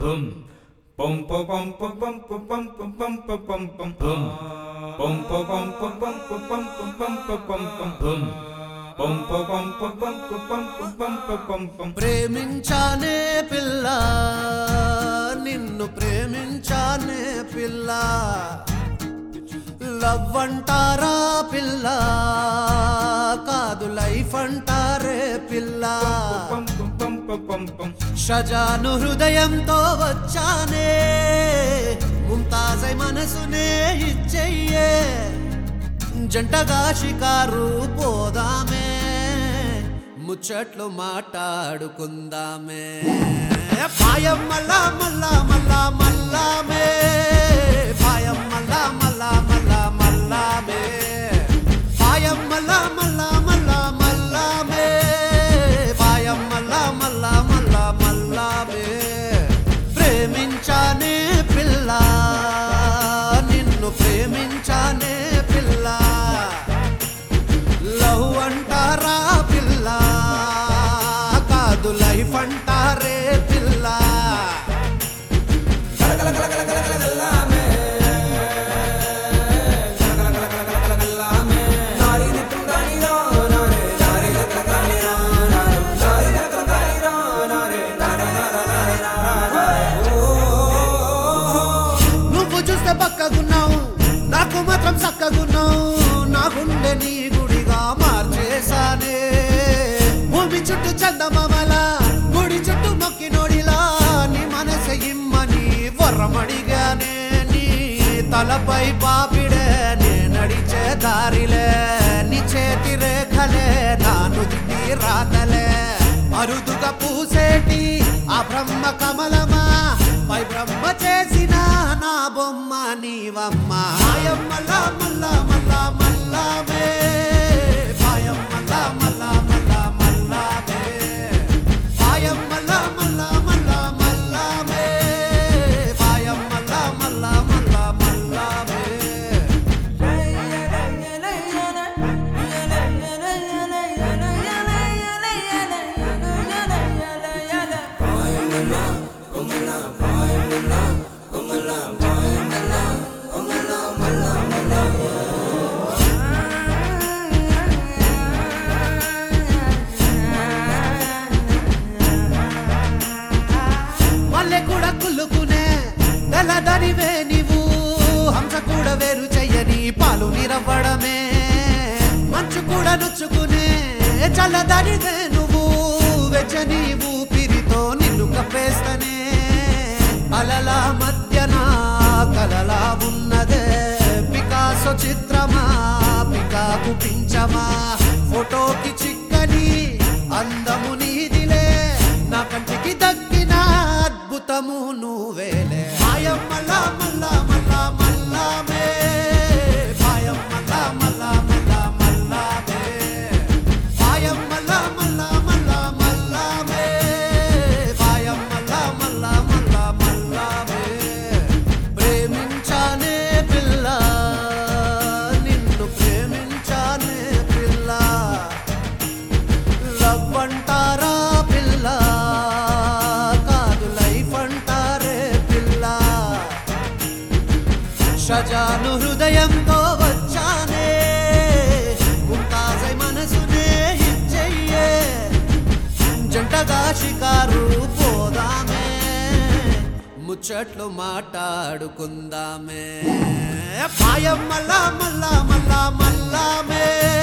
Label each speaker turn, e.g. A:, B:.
A: Bum. Bum bum bum bum bum bum bum bum bum bum bum bum. Bum. Bum bum bum bum bum bum bum bum bum bum bum bum. Bum bum bum bum bum bum bum bum bum bum bum.
B: ప్రేమించానే పిల్ల నిన్ను ప్రేమించానే పిల్ల love అంటారా పిల్ల కాదు life అంటారే పిల్ల
A: Bum bum bum bum bum bum.
B: షజాను హృదయంతో వచ్చానే ముంతాజై మనసునే ఇచ్చెయ్యే జంటగా షికారు పోదామే ముచ్చట్లు మాట్లాడుకుందామే పాయం మల్లా మల్లా మల్లా మల్లామే పాయం మల్లా మల్లా మల్లా మల్లామే పాయం మల్లా మల్లా మల్లా మల్లామే పాయం మల్లా మల్లా మల్లా మల్లామే ప్రేమించానే పిల్ల నిన్ను ప్రేమించానే పిల్ల లవ్ అంటారా పిల్ల కాదు లైఫ్ అంటారే పిల్ల నువ్వు చూస్తే పక్కగున్నావు నాకు మాత్రం చక్కగున్నావు నా గుండె నీ గుడిగా మార్చేశానే భూమి చుట్టూ చందమామల గుడి చుట్టూ మొక్కి నోడిలా నీ మనసె ఇమ్మని వరమడిగానే నీ తలపై పాపిడే నే నడిచే దారిలే నీ చేతి రేఖలే నా నుదిటి రాతలే అరుదుగా పూసేటి ఆ బ్రహ్మ కమలమా పై బ్రహ్మ చేసిన నా బొమ్మ నీవమ్మ మాయం మల్ల మల్ల మల్ల మల్లామే మాయం మల్ల మల్ల మల్ల మల్లామే మాయం మల్ల మల్ల మల్ల మల్లామే మాయం మల్ల మల్ల మల్ల మల్లామే మల్లె కూడా కుళ్ళుకునే తెల్లదనివే నీవు హంస కూడా వేరు చెయ్యని పాలు నిరవ్వడమే మంచు కూడా నొచ్చుకునే చల్లదనివే నువ్వు వెచ్చని ఊపిరితో నిన్ను కప్పేస్తనే అలల మధ్యన కలలా ఉన్నదే పికాసో చిత్రమా పికాకు పించమా ఫోటోకి చిక్కని అందము నీదిలే నా కంటికి దక్కిన అద్భుతము నువ్వేలే మాయం మల్ల మల్ల మల్ల మల్లామే మాయం మల్ల మల్ల మల్ల మల్లామే మాయం మల్ల మల్ల మల్ల మల్లామే మాయం మల్ల మల్ల మల్ల మల్లామే ప్రేమించానే పిల్ల నిన్ను ప్రేమించానే పిల్ల లవ్ అంటారా పిల్ల కాదు లైఫ్ అంటారే పిల్ల షజాను హృదయంతో వచ్చానే ముంతాజై మనసునే ఇచ్చెయ్యే జంటగా షికారు పోదామే ముచ్చట్లు మాట్లాడుకుందామే పాయం మల్ల మల్ల మల్ల మల్లామే